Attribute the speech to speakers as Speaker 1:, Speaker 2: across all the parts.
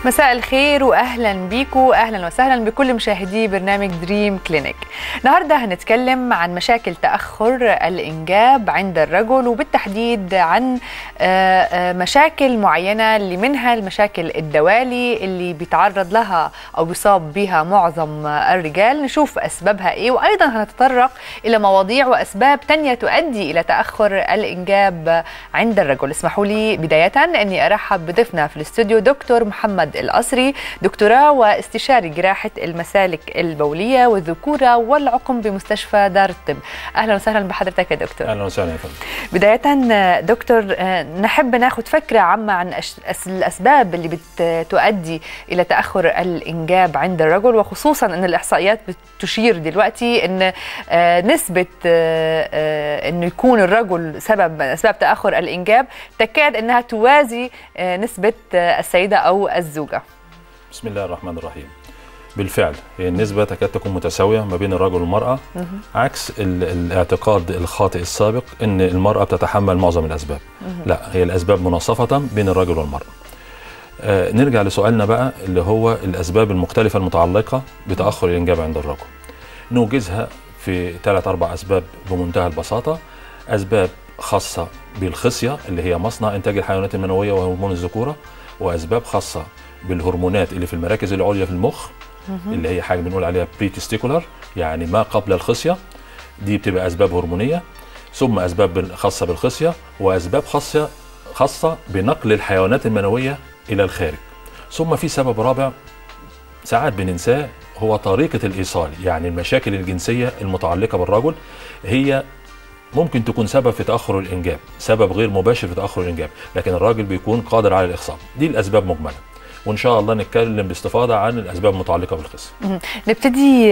Speaker 1: مساء الخير واهلا بيكم اهلا وسهلا بكل مشاهدي برنامج دريم كلينيك النهارده هنتكلم عن مشاكل تاخر الانجاب عند الرجل وبالتحديد عن مشاكل معينه اللي منها المشاكل الدوالي اللي بيتعرض لها او بيصاب بها معظم الرجال نشوف اسبابها ايه وايضا هنتطرق الى مواضيع واسباب تانية تؤدي الى تاخر الانجاب عند الرجل اسمحوا لي بدايه اني ارحب بضيفنا في الاستوديو دكتور محمد القصري دكتوراه واستشاري جراحة المسالك البولية والذكورة والعقم بمستشفى دار الطب أهلا وسهلا بحضرتك يا دكتور
Speaker 2: أهلا وسهلا يا فندم
Speaker 1: بداية دكتور نحب ناخذ فكرة عامة عن الأسباب اللي بتؤدي إلى تأخر الإنجاب عند الرجل وخصوصا أن الإحصائيات بتشير دلوقتي أن نسبة أنه يكون الرجل سبب من أسباب تأخر الإنجاب تكاد أنها توازي نسبة السيدة أو الزوجة
Speaker 2: بسم الله الرحمن الرحيم بالفعل هي النسبة تكاد تكون متساوية ما بين الرجل والمرأة عكس الاعتقاد الخاطئ السابق أن المرأة بتتحمل معظم الأسباب لا هي الأسباب مناصفة بين الرجل والمرأة آه نرجع لسؤالنا بقى اللي هو الأسباب المختلفة المتعلقة بتأخر الإنجاب عند الرجل نوجزها في ثلاث أربع أسباب بمنتهى البساطة أسباب خاصة بالخصية اللي هي مصنع إنتاج الحيوانات المنوية وهرمون الذكورة وأسباب خاصة بالهرمونات اللي في المراكز العليا في المخ اللي هي حاجه بنقول عليها بري تستيكولار يعني ما قبل الخصيه دي بتبقى اسباب هرمونيه ثم اسباب خاصه بالخصيه واسباب خاصه خاصه بنقل الحيوانات المنويه الى الخارج ثم في سبب رابع ساعات بننساه هو طريقه الايصال يعني المشاكل الجنسيه المتعلقه بالرجل هي ممكن تكون سبب في تاخر الانجاب سبب غير مباشر في تاخر الانجاب لكن الراجل بيكون قادر على الاخصاب دي الاسباب مجمله وان شاء الله نتكلم باستفاضه عن الاسباب المتعلقه بالخصيه.
Speaker 1: نبتدي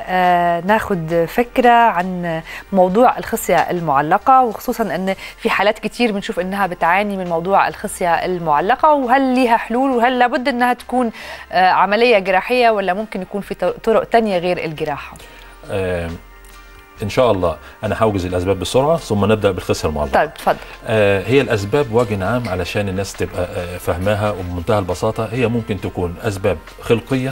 Speaker 1: ناخد فكره عن موضوع الخصيه المعلقه وخصوصا ان في حالات كتير بنشوف انها بتعاني من موضوع الخصيه المعلقه وهل ليها حلول وهل لابد انها تكون عمليه جراحيه ولا ممكن يكون في طرق تانية غير الجراحه؟
Speaker 2: آه ان شاء الله انا هوجز الاسباب بسرعه ثم نبدا بالخصيه المعلقه
Speaker 1: طيب اتفضل
Speaker 2: آه هي الاسباب وجه عام علشان الناس تبقى آه فاهماها وبمنتهى البساطه هي ممكن تكون اسباب خلقيه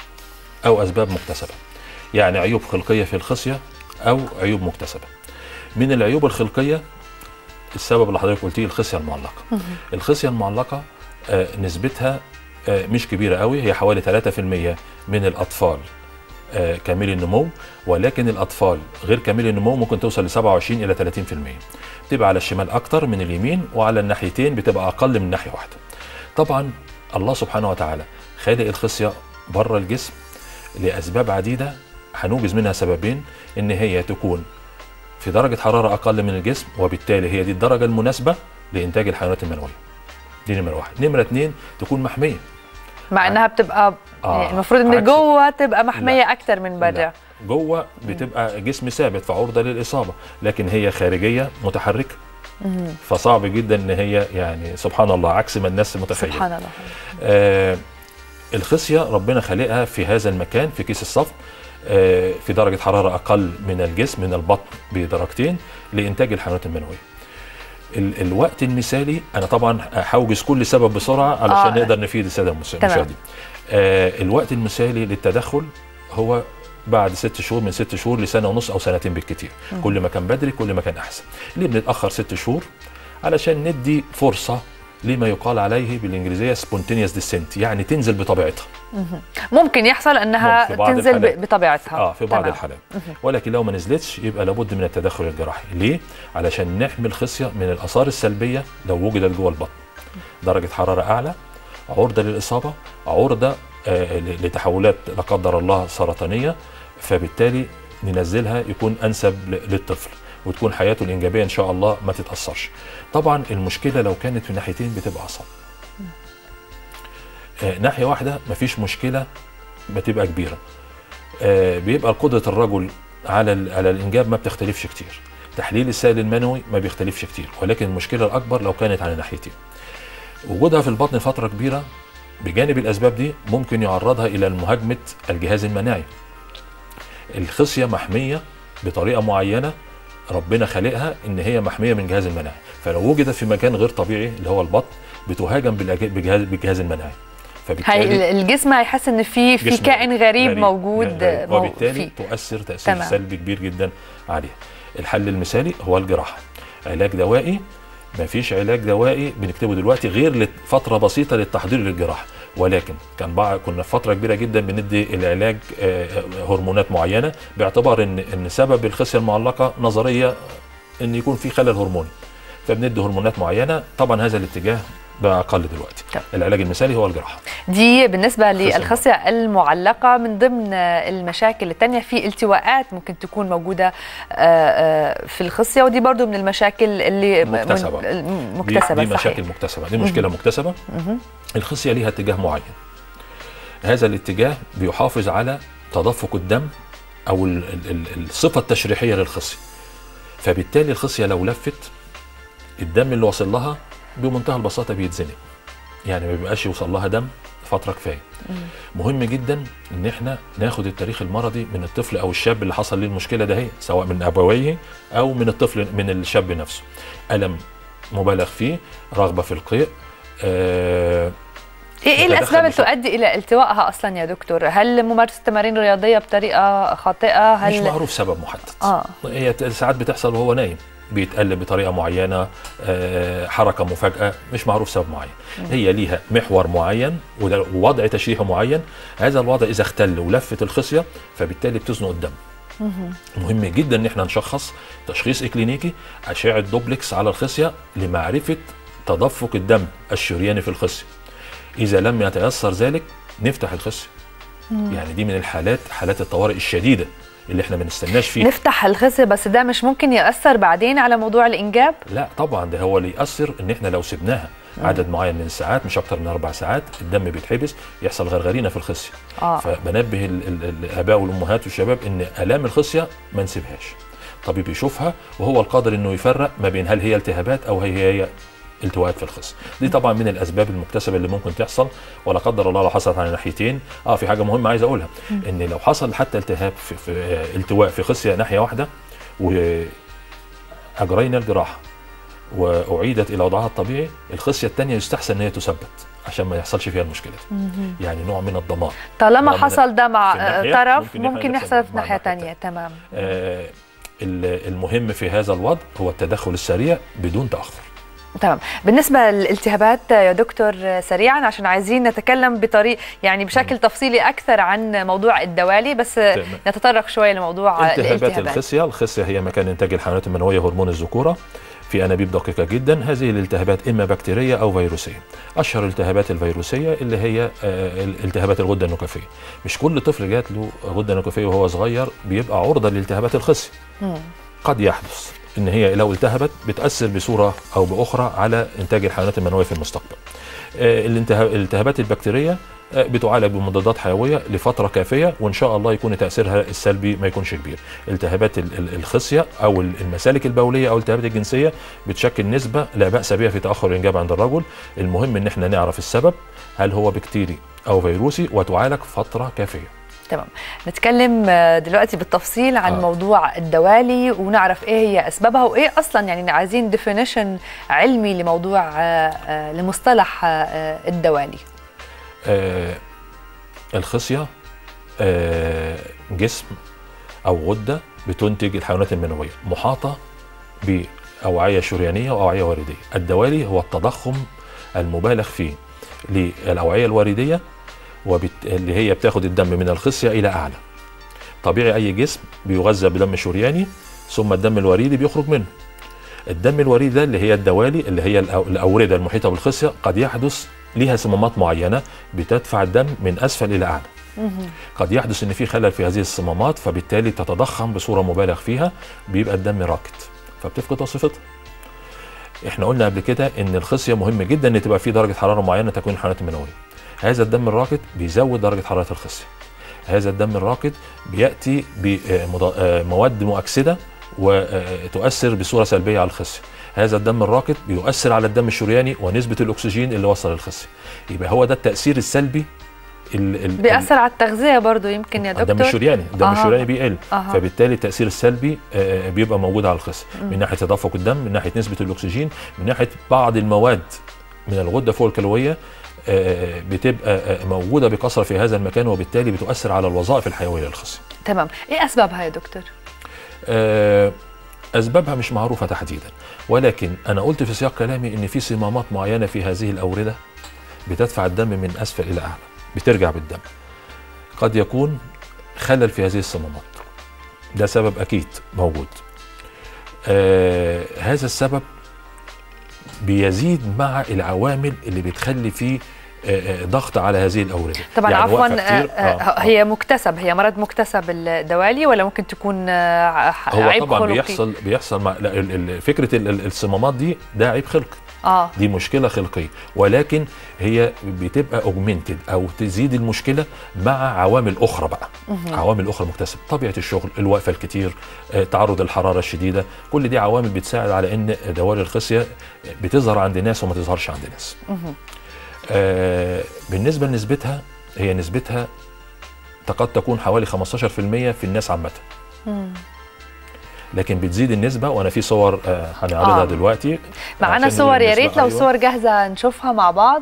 Speaker 2: او اسباب مكتسبه يعني عيوب خلقيه في الخصيه او عيوب مكتسبه من العيوب الخلقيه السبب اللي حضرتك قلتيه الخصيه المعلقه الخصيه المعلقه آه نسبتها آه مش كبيره قوي هي حوالي 3% من الاطفال آه كاملي النمو ولكن الاطفال غير كاملي النمو ممكن توصل ل 27 الى 30% بتبقى على الشمال اكتر من اليمين وعلى الناحيتين بتبقى اقل من ناحيه واحده طبعا الله سبحانه وتعالى خالق الخصيه بره الجسم لاسباب عديده هنوجز منها سببين ان هي تكون في درجه حراره اقل من الجسم وبالتالي هي دي الدرجه المناسبه لانتاج الحيوانات المنويه دي نمره واحد نمره اثنين تكون محميه
Speaker 1: مع انها بتبقى آه المفروض ان جوه تبقى محميه اكتر من بره
Speaker 2: جوه بتبقى جسم ثابت فعرضه للاصابه لكن هي خارجيه متحركه فصعب جدا ان هي يعني سبحان الله عكس ما الناس متخيله
Speaker 1: سبحان الله
Speaker 2: آه الخصيه ربنا خالقها في هذا المكان في كيس الصفن آه في درجه حراره اقل من الجسم من البطن بدرجتين لانتاج الحيوانات المنويه ال الوقت المثالي انا طبعا هوجز كل سبب بسرعه علشان آه. نقدر نفيد الساده المشاهدين آه الوقت المثالي للتدخل هو بعد ست شهور من ست شهور لسنه ونص او سنتين بالكثير كل ما كان بدري كل ما كان احسن ليه بنتاخر ست شهور علشان ندي فرصه لما يقال عليه بالانجليزيه سبونتينيوس ديسنت يعني تنزل بطبيعتها
Speaker 1: ممكن يحصل انها
Speaker 2: ممكن
Speaker 1: تنزل
Speaker 2: الحالات.
Speaker 1: بطبيعتها
Speaker 2: اه في بعض الحالات ولكن لو ما نزلتش يبقى لابد من التدخل الجراحي ليه علشان نحمي الخصيه من الاثار السلبيه لو وجدت جوه البطن درجه حراره اعلى عرضه للاصابه عرضه آه لتحولات لا قدر الله سرطانيه فبالتالي ننزلها يكون انسب للطفل وتكون حياته الانجابيه ان شاء الله ما تتاثرش. طبعا المشكله لو كانت في ناحيتين بتبقى اصعب. آه ناحيه واحده مفيش مشكله بتبقى كبيره. آه بيبقى قدره الرجل على على الانجاب ما بتختلفش كتير. تحليل السائل المنوي ما بيختلفش كتير ولكن المشكله الاكبر لو كانت على ناحيتين. وجودها في البطن فتره كبيره بجانب الاسباب دي ممكن يعرضها الى مهاجمه الجهاز المناعي. الخصيه محميه بطريقه معينه ربنا خالقها ان هي محميه من الجهاز المناعي فلو وجدت في مكان غير طبيعي اللي هو البطن بتهاجم بالجهاز بالجهاز المناعي
Speaker 1: هي الجسم هيحس ان في في كائن غريب, غريب موجود
Speaker 2: غريب. وبالتالي تؤثر تاثير تمام. سلبي كبير جدا عليها الحل المثالي هو الجراحه علاج دوائي ما فيش علاج دوائي بنكتبه دلوقتي غير لفتره بسيطه للتحضير للجراحه ولكن كان بقى كنا في فتره كبيره جدا بندي العلاج هرمونات معينه باعتبار ان ان سبب الخصيه المعلقه نظريه ان يكون في خلل هرموني فبندي هرمونات معينه طبعا هذا الاتجاه بقى اقل دلوقتي طب. العلاج المثالي هو الجراحه
Speaker 1: دي بالنسبه للخصيه المعلقه من ضمن المشاكل الثانيه في التواءات ممكن تكون موجوده في الخصيه ودي برضو من المشاكل اللي
Speaker 2: مكتسبه
Speaker 1: مكتسبه
Speaker 2: دي, دي مشاكل مكتسبه دي مشكله مكتسبه الخصيه ليها اتجاه معين هذا الاتجاه بيحافظ على تدفق الدم او الصفه التشريحيه للخصيه فبالتالي الخصيه لو لفت الدم اللي واصل لها بمنتهى البساطه بيتزنق يعني ما بيبقاش يوصل لها دم فتره كفايه مهم جدا ان احنا ناخد التاريخ المرضي من الطفل او الشاب اللي حصل ليه المشكله ده هي سواء من ابويه او من الطفل من الشاب نفسه الم مبالغ فيه رغبه في القيء
Speaker 1: آه ايه الاسباب اللي تؤدي الى التوائها اصلا يا دكتور؟ هل ممارسه تمارين رياضيه بطريقه خاطئه؟ هل
Speaker 2: مش معروف سبب محدد. اه هي ساعات بتحصل وهو نايم. بيتقلب بطريقه معينه حركه مفاجاه مش معروف سبب معين هي ليها محور معين ووضع تشريحي معين هذا الوضع اذا اختل ولفت الخصيه فبالتالي بتزنق الدم مهم جدا ان احنا نشخص تشخيص اكلينيكي اشعه دوبلكس على الخصيه لمعرفه تدفق الدم الشرياني في الخصيه اذا لم يتيسر ذلك نفتح الخصيه يعني دي من الحالات حالات الطوارئ الشديده اللي احنا ما نستناش فيه
Speaker 1: نفتح الخصيه بس ده مش ممكن ياثر بعدين على موضوع الانجاب
Speaker 2: لا طبعا ده هو اللي ياثر ان احنا لو سبناها عدد معين من الساعات مش اكتر من اربع ساعات الدم بيتحبس يحصل غرغرينه في الخصيه آه. فبنبه الاباء والامهات والشباب ان الام الخصيه ما نسيبهاش طبيب يشوفها وهو القادر انه يفرق ما بين هل هي التهابات او هي هي التواءات في الخصيه دي طبعا من الاسباب المكتسبه اللي ممكن تحصل ولا قدر الله لو حصلت على ناحيتين اه في حاجه مهمه عايز اقولها ان لو حصل حتى التهاب في, في آه التواء في خصيه ناحيه واحده واجرينا الجراحه واعيدت الى وضعها الطبيعي الخصيه الثانيه يستحسن ان هي تثبت عشان ما يحصلش فيها المشكله دي يعني نوع من الضمان
Speaker 1: طالما حصل ده مع طرف ممكن, ممكن يحصل في ناحيه ثانيه تمام
Speaker 2: آه المهم في هذا الوضع هو التدخل السريع بدون تاخر
Speaker 1: تمام بالنسبة للالتهابات يا دكتور سريعا عشان عايزين نتكلم بطريق يعني بشكل تفصيلي أكثر عن موضوع الدوالي بس تمام. نتطرق شوية لموضوع
Speaker 2: التهابات الالتهابات الخصية الخصية هي مكان إنتاج الحيوانات المنوية هرمون الذكورة في انابيب دقيقه جدا هذه الالتهابات اما بكتيريه او فيروسيه اشهر الالتهابات الفيروسيه اللي هي التهابات الغده النكافيه مش كل طفل جات له غده نكافيه وهو صغير بيبقى عرضه لالتهابات الخصيه قد يحدث ان هي لو التهبت بتاثر بصوره او باخرى على انتاج الحيوانات المنويه في المستقبل. الالتهابات البكتيريه بتعالج بمضادات حيويه لفتره كافيه وان شاء الله يكون تاثيرها السلبي ما يكونش كبير. التهابات الخصيه او المسالك البوليه او الالتهابات الجنسيه بتشكل نسبه لا باس بها في تاخر الانجاب عند الرجل، المهم ان احنا نعرف السبب هل هو بكتيري او فيروسي وتعالج فتره كافيه.
Speaker 1: تمام نتكلم دلوقتي بالتفصيل عن آه. موضوع الدوالي ونعرف ايه هي اسبابها وايه اصلا يعني عايزين ديفينيشن علمي لموضوع لمصطلح الدوالي
Speaker 2: آه الخصيه آه جسم او غده بتنتج الحيوانات المنويه محاطه باوعيه شريانيه واوعيه ورديه الدوالي هو التضخم المبالغ فيه للاوعيه الورديه وبت... اللي هي بتاخد الدم من الخصيه الى اعلى. طبيعي اي جسم بيغذى بدم شرياني ثم الدم الوريدي بيخرج منه. الدم الوريدي ده اللي هي الدوالي اللي هي الاورده المحيطه بالخصيه قد يحدث ليها صمامات معينه بتدفع الدم من اسفل الى اعلى. قد يحدث ان في خلل في هذه الصمامات فبالتالي تتضخم بصوره مبالغ فيها بيبقى الدم راكد فبتفقد وظيفتها. احنا قلنا قبل كده ان الخصيه مهم جدا ان تبقى في درجه حراره معينه تكوين الحيوانات المنويه. هذا الدم الراكد بيزود درجه حراره الخصيه هذا الدم الراكد بياتي بمواد مؤكسده وتؤثر بصوره سلبيه على الخصيه هذا الدم الراكد بيؤثر على الدم الشرياني ونسبه الاكسجين اللي وصل للخصيه يبقى هو ده التاثير السلبي
Speaker 1: ال ال بيأثر على التغذية برضو يمكن يا دكتور
Speaker 2: الدم الشرياني الدم آه. الشرياني بيقل آه. فبالتالي التأثير السلبي بيبقى موجود على الخصية من ناحية تدفق الدم من ناحية نسبة الأكسجين من ناحية بعض المواد من الغده فوق الكلويه آه، بتبقى آه، موجوده بكثره في هذا المكان وبالتالي بتؤثر على الوظائف الحيويه للخصيه
Speaker 1: تمام ايه اسبابها يا دكتور
Speaker 2: آه، اسبابها مش معروفه تحديدا ولكن انا قلت في سياق كلامي ان في صمامات معينه في هذه الاورده بتدفع الدم من اسفل الى اعلى بترجع بالدم قد يكون خلل في هذه الصمامات ده سبب اكيد موجود آه هذا السبب بيزيد مع العوامل اللي بتخلي فيه آه، آه، ضغط على هذه الاورده
Speaker 1: طبعا
Speaker 2: يعني
Speaker 1: عفوا
Speaker 2: واقفة كتير.
Speaker 1: آه، آه، هي مكتسب هي مرض مكتسب الدوالي ولا ممكن تكون آه،
Speaker 2: هو
Speaker 1: عيب
Speaker 2: طبعا
Speaker 1: خلقي
Speaker 2: بيحصل بيحصل مع لا، ال- ال- فكره ال- ال- الصمامات دي ده عيب خلقي
Speaker 1: اه
Speaker 2: دي مشكله خلقيه ولكن هي بتبقى اوجمنتد او تزيد المشكله مع عوامل اخرى بقى عوامل اخرى مكتسبه طبيعه الشغل الوقفه الكتير آه، تعرض الحراره الشديده كل دي عوامل بتساعد على ان دوالي الخصيه بتظهر عند ناس وما تظهرش عند ناس آه بالنسبه لنسبتها هي نسبتها قد تكون حوالي 15% في الناس عامه لكن بتزيد النسبه وانا في صور آه هنعرضها
Speaker 1: آه.
Speaker 2: آه. دلوقتي
Speaker 1: معانا
Speaker 2: عشان
Speaker 1: صور يا
Speaker 2: النسبة.
Speaker 1: ريت لو
Speaker 2: أيوة.
Speaker 1: صور جاهزه نشوفها مع بعض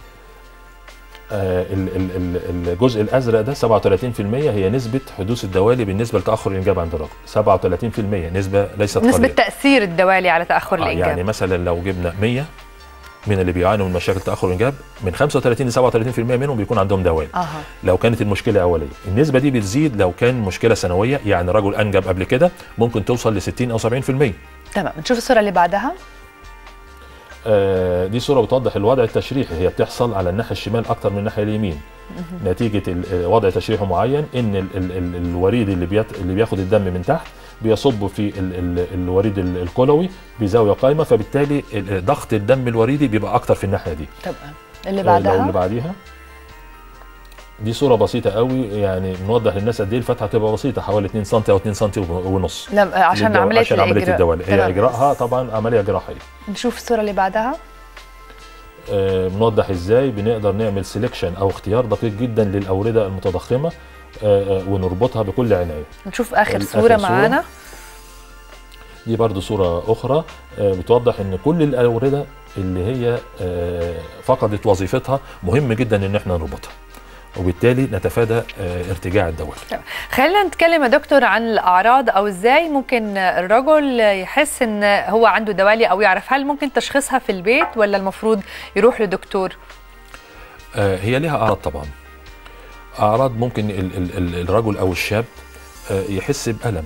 Speaker 2: آه، ال- ال- ال- الجزء الازرق ده 37% هي نسبه حدوث الدوالي بالنسبه لتاخر الانجاب عند الرجل 37% نسبه ليست
Speaker 1: نسبه
Speaker 2: قليله
Speaker 1: تاثير الدوالي على تاخر
Speaker 2: آه
Speaker 1: الانجاب
Speaker 2: يعني مثلا لو جبنا 100 من اللي بيعانوا من مشاكل تاخر الانجاب من 35 ل 37% منهم بيكون عندهم دوالي
Speaker 1: اها
Speaker 2: لو كانت المشكله اوليه النسبه دي بتزيد لو كان مشكله سنويه يعني رجل انجب قبل كده ممكن توصل ل 60 او 70%
Speaker 1: تمام نشوف الصوره اللي بعدها
Speaker 2: آه، دي صوره بتوضح الوضع التشريحي هي بتحصل على الناحيه الشمال اكتر من الناحيه اليمين نتيجه ال- آه، وضع تشريحي معين ان ال ال ال الوريد اللي بيت اللي بياخد الدم من تحت بيصب في ال ال الوريد ال- الكلوي بزاويه قايمه فبالتالي ال- ضغط الدم الوريدي بيبقى اكتر في الناحيه دي
Speaker 1: تمام اللي
Speaker 2: آه، لو اللي
Speaker 1: بعدها
Speaker 2: بعديها دي صوره بسيطه قوي يعني بنوضح للناس قد ايه الفتحه تبقى بسيطه حوالي 2 سم او 2 سم ونص
Speaker 1: لا عشان
Speaker 2: للدو-
Speaker 1: عمليه
Speaker 2: عشان عمليه
Speaker 1: الإجراء.
Speaker 2: الدوالي هي
Speaker 1: تمام.
Speaker 2: اجراءها طبعا عمليه جراحيه
Speaker 1: نشوف الصوره اللي بعدها
Speaker 2: آه، بنوضح ازاي بنقدر نعمل سيلكشن او اختيار دقيق جدا للاورده المتضخمه آه، آه، ونربطها بكل عنايه
Speaker 1: نشوف اخر
Speaker 2: آخر
Speaker 1: صوره
Speaker 2: صورة.
Speaker 1: معانا
Speaker 2: دي برضو صوره اخرى آه، بتوضح ان كل الاورده اللي هي آه، فقدت وظيفتها مهم جدا ان احنا نربطها وبالتالي نتفادى آه، ارتجاع الدوالي
Speaker 1: خلينا نتكلم يا دكتور عن الاعراض او ازاي ممكن الرجل يحس ان هو عنده دوالي او يعرف هل ممكن تشخيصها في البيت ولا المفروض يروح لدكتور
Speaker 2: آه، هي ليها اعراض طبعا اعراض ممكن ال- ال- ال- الرجل او الشاب آه، يحس بالم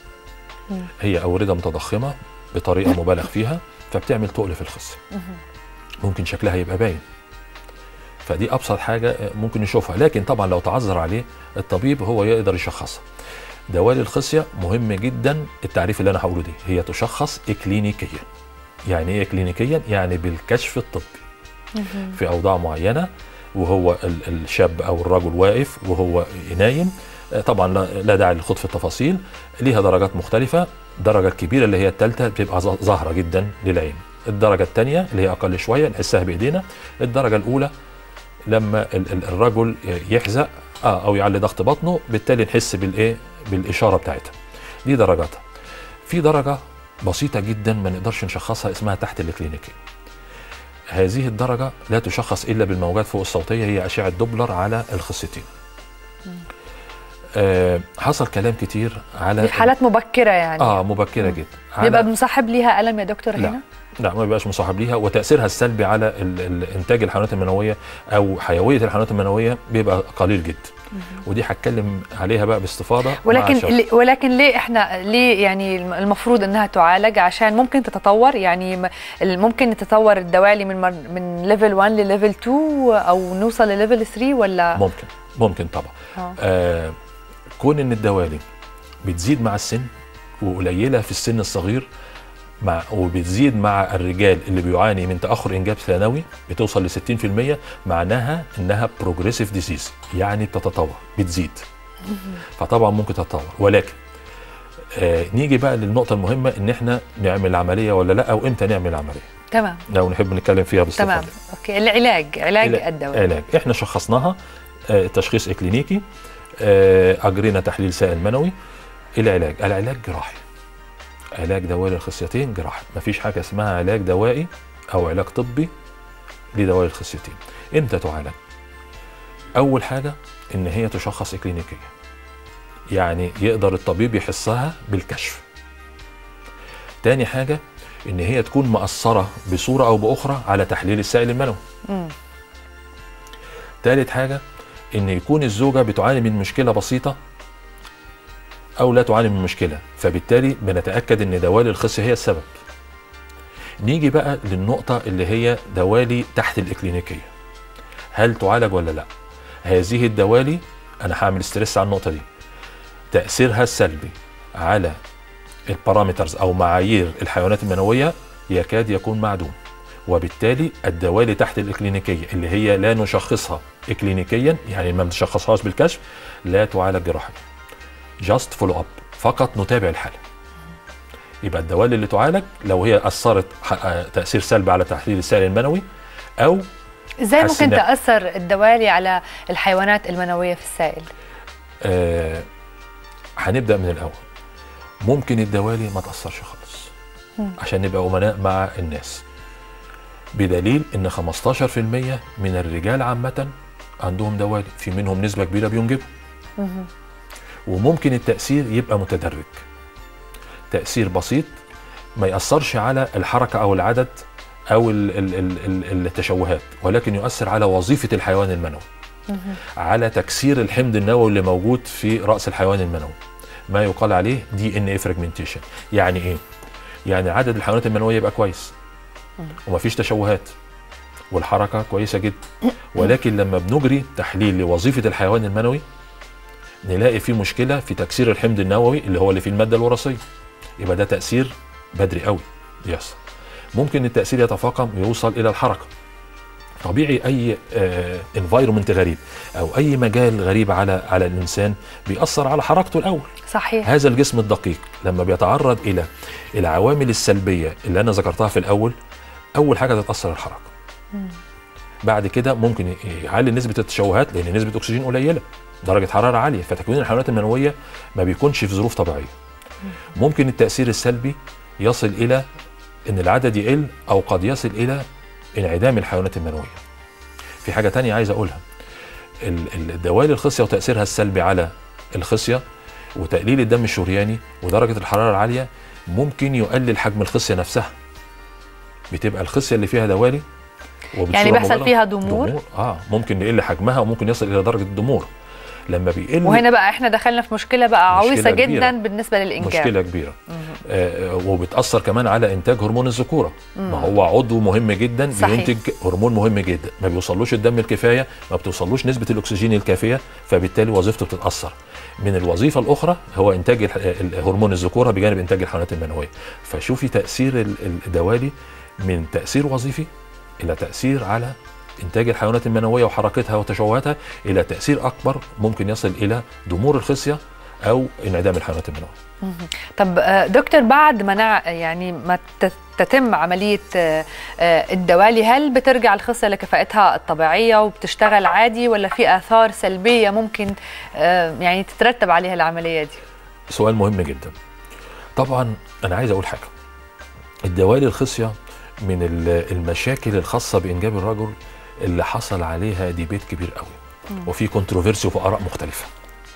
Speaker 2: هي اورده متضخمه بطريقه مبالغ فيها فبتعمل تقل في الخصيه ممكن شكلها يبقى باين فدي ابسط حاجه آه، ممكن نشوفها لكن طبعا لو تعذر عليه الطبيب هو يقدر يشخصها دوالي الخصيه مهم جدا التعريف اللي انا هقوله دي هي تشخص اكلينيكيا يعني ايه اكلينيكيا يعني بالكشف الطبي في اوضاع معينه وهو ال- الشاب او الرجل واقف وهو نايم آه، طبعا لا لا داعي للخوض في التفاصيل ليها درجات مختلفه الدرجه الكبيره اللي هي الثالثه بتبقى ظا- ظاهره جدا للعين الدرجه الثانيه اللي هي اقل شويه نحسها بايدينا الدرجه الاولى لما ال- ال- الرجل يحزق اه او يعلي ضغط بطنه بالتالي نحس بالايه بالاشاره بتاعتها دي درجاتها في درجه بسيطه جدا ما نقدرش نشخصها اسمها تحت الكلينيكي هذه الدرجة لا تشخص إلا بالموجات فوق الصوتية هي أشعة دوبلر على الخصيتين آه حصل كلام كتير على
Speaker 1: دي في حالات مبكره يعني
Speaker 2: اه مبكرة جدا
Speaker 1: بيبقى
Speaker 2: على
Speaker 1: مصاحب ليها الم يا دكتور
Speaker 2: لا
Speaker 1: هنا
Speaker 2: لا ما بيبقاش مصاحب ليها وتأثيرها السلبي على ال- ال- إنتاج الحيوانات المنوية أو حيوية الحيوانات المنوية بيبقى قليل جدا ودي هتكلم عليها بقى باستفاضة مع
Speaker 1: ولكن
Speaker 2: الشرح.
Speaker 1: ليه- ولكن ليه احنا ليه يعني المفروض انها تعالج عشان ممكن تتطور يعني م- ممكن تتطور الدوالي من مر- من ليفل 1 لليفل 2 او نوصل لليفل 3 ولا
Speaker 2: ممكن ممكن طبعا
Speaker 1: آه.
Speaker 2: آه كون ان الدوالي بتزيد مع السن وقليله في السن الصغير مع وبتزيد مع الرجال اللي بيعاني من تاخر انجاب ثانوي بتوصل ل 60% معناها انها بروجريسيف ديزيز يعني بتتطور بتزيد فطبعا ممكن تتطور ولكن آه نيجي بقى للنقطه المهمه ان احنا نعمل عمليه ولا لا او امتى نعمل عمليه
Speaker 1: تمام
Speaker 2: لو نحب نتكلم فيها باستفاضه
Speaker 1: تمام اوكي العلاج علاج
Speaker 2: علاج-
Speaker 1: الدواء
Speaker 2: علاج احنا شخصناها آه، تشخيص اكلينيكي آه، اجرينا تحليل سائل منوي العلاج العلاج جراحي علاج دوائي الخصيتين جراحي مفيش حاجه اسمها علاج دوائي او علاج طبي لدوالي الخصيتين امتى تعالج اول حاجه ان هي تشخص اكلينيكيا يعني يقدر الطبيب يحسها بالكشف تاني حاجه ان هي تكون مأثره بصوره او باخرى على تحليل السائل المنوي
Speaker 1: مم.
Speaker 2: تالت حاجة إن يكون الزوجة بتعاني من مشكلة بسيطة أو لا تعاني من مشكلة فبالتالي بنتأكد إن دوالي الخصية هي السبب نيجي بقى للنقطة اللي هي دوالي تحت الإكلينيكية هل تعالج ولا لا هذه الدوالي أنا هعمل ستريس على النقطة دي تأثيرها السلبي على البارامترز أو معايير الحيوانات المنوية يكاد يكون معدوم وبالتالي الدوالي تحت الإكلينيكية اللي هي لا نشخصها إكلينيكيا يعني ما بنشخصهاش بالكشف لا تعالج جراحيا جاست فولو اب فقط نتابع الحالة يبقى الدوالي اللي تعالج لو هي أثرت ح- آه، تأثير سلبي على تحليل السائل المنوي أو
Speaker 1: ازاي ممكن
Speaker 2: حسنا.
Speaker 1: تاثر الدوالي على الحيوانات المنويه في السائل
Speaker 2: آه هنبدا من الاول ممكن الدوالي ما تاثرش خالص
Speaker 1: مم.
Speaker 2: عشان نبقى امناء مع الناس بدليل ان 15% من الرجال عامه عندهم دوالي في منهم نسبه كبيره بينجبوا
Speaker 1: مهم.
Speaker 2: وممكن التاثير يبقى متدرج تاثير بسيط ما ياثرش على الحركه او العدد او ال- ال- ال- ال- التشوهات ولكن يؤثر على وظيفه الحيوان المنوي
Speaker 1: مهم.
Speaker 2: على تكسير الحمض النووي اللي موجود في راس الحيوان المنوي ما يقال عليه دي ان اي فراجمنتيشن يعني ايه يعني عدد الحيوانات المنويه يبقى كويس ومفيش تشوهات والحركه كويسه جدا ولكن لما بنجري تحليل لوظيفه الحيوان المنوي نلاقي فيه مشكله في تكسير الحمض النووي اللي هو اللي فيه الماده الوراثيه يبقى ده تاثير بدري قوي يحصل ممكن التاثير يتفاقم ويوصل الى الحركه طبيعي اي انفايرمنت غريب او اي مجال غريب على على الانسان بيأثر على حركته الاول
Speaker 1: صحيح
Speaker 2: هذا الجسم الدقيق لما بيتعرض الى العوامل السلبيه اللي انا ذكرتها في الاول اول حاجه تتاثر الحركه
Speaker 1: مم.
Speaker 2: بعد كده ممكن يعلي نسبه التشوهات لان نسبه اكسجين قليله درجه حراره عاليه فتكوين الحيوانات المنويه ما بيكونش في ظروف طبيعيه ممكن التاثير السلبي يصل الى ان العدد يقل او قد يصل الى انعدام الحيوانات المنويه في حاجه تانية عايز اقولها ال- ال- الدوالي الخصيه وتاثيرها السلبي على الخصيه وتقليل الدم الشرياني ودرجه الحراره العاليه ممكن يقلل حجم الخصيه نفسها بتبقى الخصيه اللي فيها دوالي وبصورة
Speaker 1: يعني بيحصل
Speaker 2: مبالغة-
Speaker 1: فيها ضمور؟
Speaker 2: اه ممكن يقل حجمها وممكن يصل الى درجه الضمور لما بيقل
Speaker 1: وهنا بقى احنا دخلنا في مشكله بقى
Speaker 2: مشكلة
Speaker 1: عويصه
Speaker 2: كبيرة.
Speaker 1: جدا بالنسبه للانجاب
Speaker 2: مشكله كبيره آه آه، وبتاثر كمان على انتاج هرمون الذكوره ما هو عضو مهم جدا
Speaker 1: صحيح.
Speaker 2: بينتج هرمون مهم جدا ما بيوصلوش الدم الكفايه ما بتوصلوش نسبه الاكسجين الكافيه فبالتالي وظيفته بتتاثر من الوظيفه الاخرى هو انتاج الح- ال- هرمون الذكوره بجانب انتاج الحيوانات المنويه فشوفي تاثير ال- الدوالي من تاثير وظيفي الى تاثير على انتاج الحيوانات المنويه وحركتها وتشوهاتها الى تاثير اكبر ممكن يصل الى ضمور الخصيه او انعدام الحيوانات المنويه
Speaker 1: طب آه، دكتور بعد ما نع... يعني ما تت- تتم عمليه آه، آه، الدوالي هل بترجع الخصيه لكفاءتها الطبيعيه وبتشتغل عادي ولا في اثار سلبيه ممكن آه، يعني تترتب عليها العمليه دي
Speaker 2: سؤال مهم جدا طبعا انا عايز اقول حاجه الدوالي الخصيه من ال- المشاكل الخاصه بانجاب الرجل اللي حصل عليها ديبيت كبير قوي وفي كونتروفيرسي وفي اراء مختلفه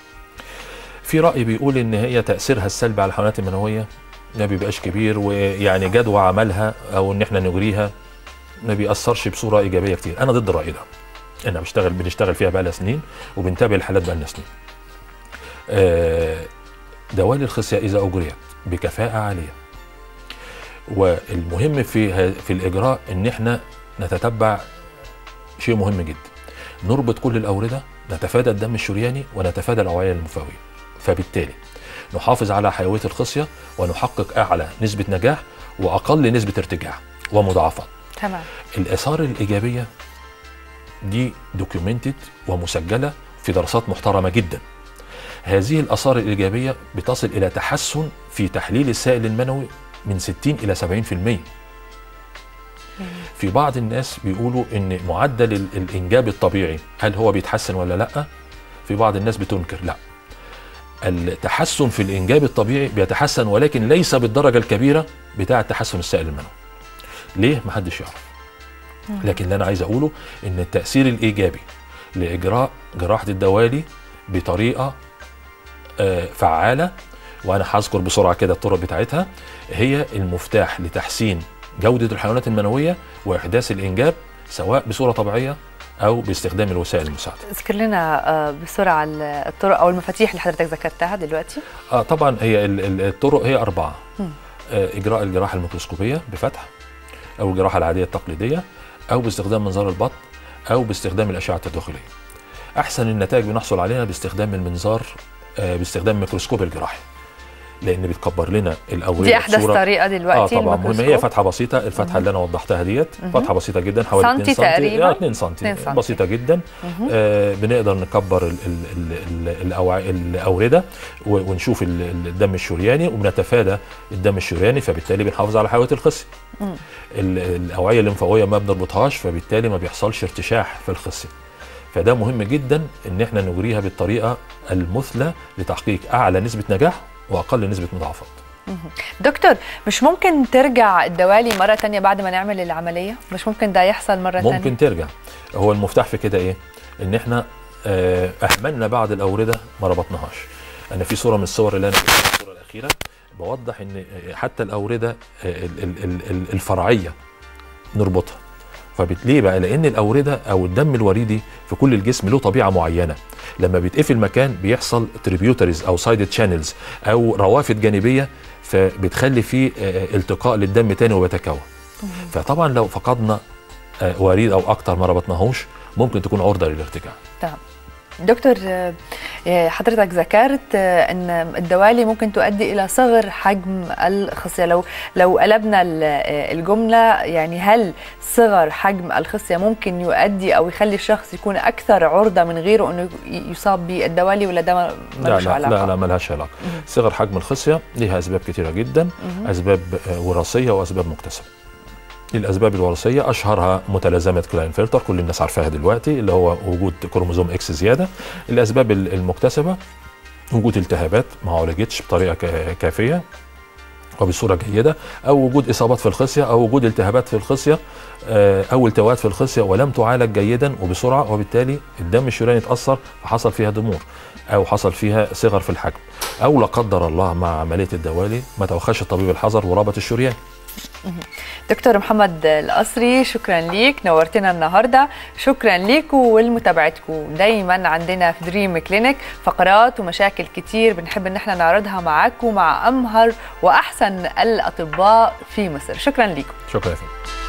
Speaker 2: في راي بيقول ان هي تاثيرها السلبي على الحيوانات المنويه ما بيبقاش كبير ويعني جدوى عملها او ان احنا نجريها ما بيأثرش بصوره ايجابيه كتير انا ضد الراي ده انا بشتغل بنشتغل فيها بقالنا سنين وبنتابع الحالات بقالنا سنين آه، دوالي الخصية إذا أجريت بكفاءة عالية والمهم في ه- في الإجراء إن إحنا نتتبع شيء مهم جدا نربط كل الأوردة نتفادى الدم الشرياني ونتفادى الأوعية المفاوية فبالتالي نحافظ على حيوية الخصية ونحقق أعلى نسبة نجاح وأقل نسبة ارتجاع ومضاعفات
Speaker 1: تمام
Speaker 2: الآثار الإيجابية دي دوكيومنتد ومسجلة في دراسات محترمة جدا هذه الآثار الإيجابية بتصل إلى تحسن في تحليل السائل المنوي من 60 إلى 70% في بعض الناس بيقولوا إن معدل ال- الإنجاب الطبيعي هل هو بيتحسن ولا لأ؟ في بعض الناس بتنكر لأ التحسن في الإنجاب الطبيعي بيتحسن ولكن ليس بالدرجة الكبيرة بتاعة تحسن السائل المنوي ليه؟ محدش يعرف لكن اللي انا عايز اقوله ان التاثير الايجابي لاجراء جراحه الدوالي بطريقه آه، فعاله وانا هذكر بسرعه كده الطرق بتاعتها هي المفتاح لتحسين جوده الحيوانات المنويه واحداث الانجاب سواء بصوره طبيعيه او باستخدام الوسائل المساعده.
Speaker 1: اذكر لنا آه، بسرعه ال- الطرق او المفاتيح اللي حضرتك ذكرتها دلوقتي
Speaker 2: اه طبعا هي ال- ال- الطرق هي اربعه.
Speaker 1: مم.
Speaker 2: آه اجراء الجراحه الميكروسكوبيه بفتح او الجراحه العاديه التقليديه او باستخدام منظار البطن او باستخدام الاشعه التداخليه. احسن النتائج بنحصل عليها باستخدام المنظار آه باستخدام ميكروسكوب الجراحي. لان بتكبر لنا الاورده
Speaker 1: دي احدث
Speaker 2: بصورة-
Speaker 1: طريقه
Speaker 2: اه
Speaker 1: دلوقتي
Speaker 2: طبعا مهمه هي
Speaker 1: الميكروسكوب.
Speaker 2: فتحه بسيطه الفتحه اللي انا وضحتها ديت
Speaker 1: مهم.
Speaker 2: فتحه بسيطه جدا حوالي
Speaker 1: سنتي
Speaker 2: 2 سم
Speaker 1: تقريباً؟
Speaker 2: اه 2 سم
Speaker 1: 2 سنتي.
Speaker 2: بسيطه جدا
Speaker 1: مهم.
Speaker 2: آه بنقدر نكبر ال ال ال ال الأوع- الاورده و- ونشوف ال- ال- الدم الشرياني وبنتفادى الدم الشرياني فبالتالي بنحافظ على حيويه الخصيه
Speaker 1: مم.
Speaker 2: ال- الاوعيه الليمفاويه ما بنربطهاش فبالتالي ما بيحصلش ارتشاح في الخصيه فده مهم جدا ان احنا نجريها بالطريقه المثلى لتحقيق اعلى نسبه نجاح واقل نسبه مضاعفات
Speaker 1: دكتور مش ممكن ترجع الدوالي مره تانية بعد ما نعمل العمليه مش ممكن ده يحصل مره تانية
Speaker 2: ممكن ترجع هو المفتاح في كده ايه ان احنا آه، اهملنا بعد الاورده ما ربطناهاش انا في صوره من الصور اللي انا جبتها الصوره الاخيره بوضح ان آه، حتى الاورده آه، ال- ال- ال- ال- الفرعيه نربطها فليه بقى لان الاورده او الدم الوريدي في كل الجسم له طبيعه معينه لما بيتقفل مكان بيحصل تريبيوتريز او سايد تشانلز او روافد جانبيه فبتخلي فيه آه، التقاء للدم تاني وبيتكون فطبعا لو فقدنا آه، وريد او اكتر ما ربطناهوش ممكن تكون عرضه للارتجاع
Speaker 1: تمام دكتور آه، آه، حضرتك ذكرت آه، ان الدوالي ممكن تؤدي الى صغر حجم الخصيه لو لو قلبنا ال- آه، الجمله يعني هل صغر حجم الخصيه ممكن يؤدي او يخلي الشخص يكون اكثر عرضه من غيره انه ي- يصاب بالدوالي ولا ده
Speaker 2: لا
Speaker 1: ملوش
Speaker 2: لا
Speaker 1: علاقه
Speaker 2: لا لا ملهاش علاقه
Speaker 1: مهم.
Speaker 2: صغر حجم الخصيه ليها اسباب كتيره جدا
Speaker 1: مهم.
Speaker 2: اسباب آه، وراثيه واسباب مكتسبه الاسباب الوراثيه اشهرها متلازمه كلاين فلتر كل الناس عارفاها دلوقتي اللي هو وجود كروموزوم اكس زياده الاسباب ال- المكتسبه وجود التهابات ما عالجتش بطريقه كا- كافيه وبصوره جيده او وجود اصابات في الخصيه او وجود التهابات في الخصيه آه، او التواءات في الخصيه ولم تعالج جيدا وبسرعه وبالتالي الدم الشرياني اتاثر فحصل فيها ضمور او حصل فيها صغر في الحجم او لا قدر الله مع عمليه الدوالي ما توخاش الطبيب الحذر وربط الشريان
Speaker 1: دكتور محمد القصري شكرا ليك نورتنا النهارده شكرا ليكم ولمتابعتكم دايما عندنا في دريم كلينيك فقرات ومشاكل كتير بنحب ان احنا نعرضها معاكم مع امهر واحسن الاطباء في مصر شكرا ليكم
Speaker 2: شكرا يا فندم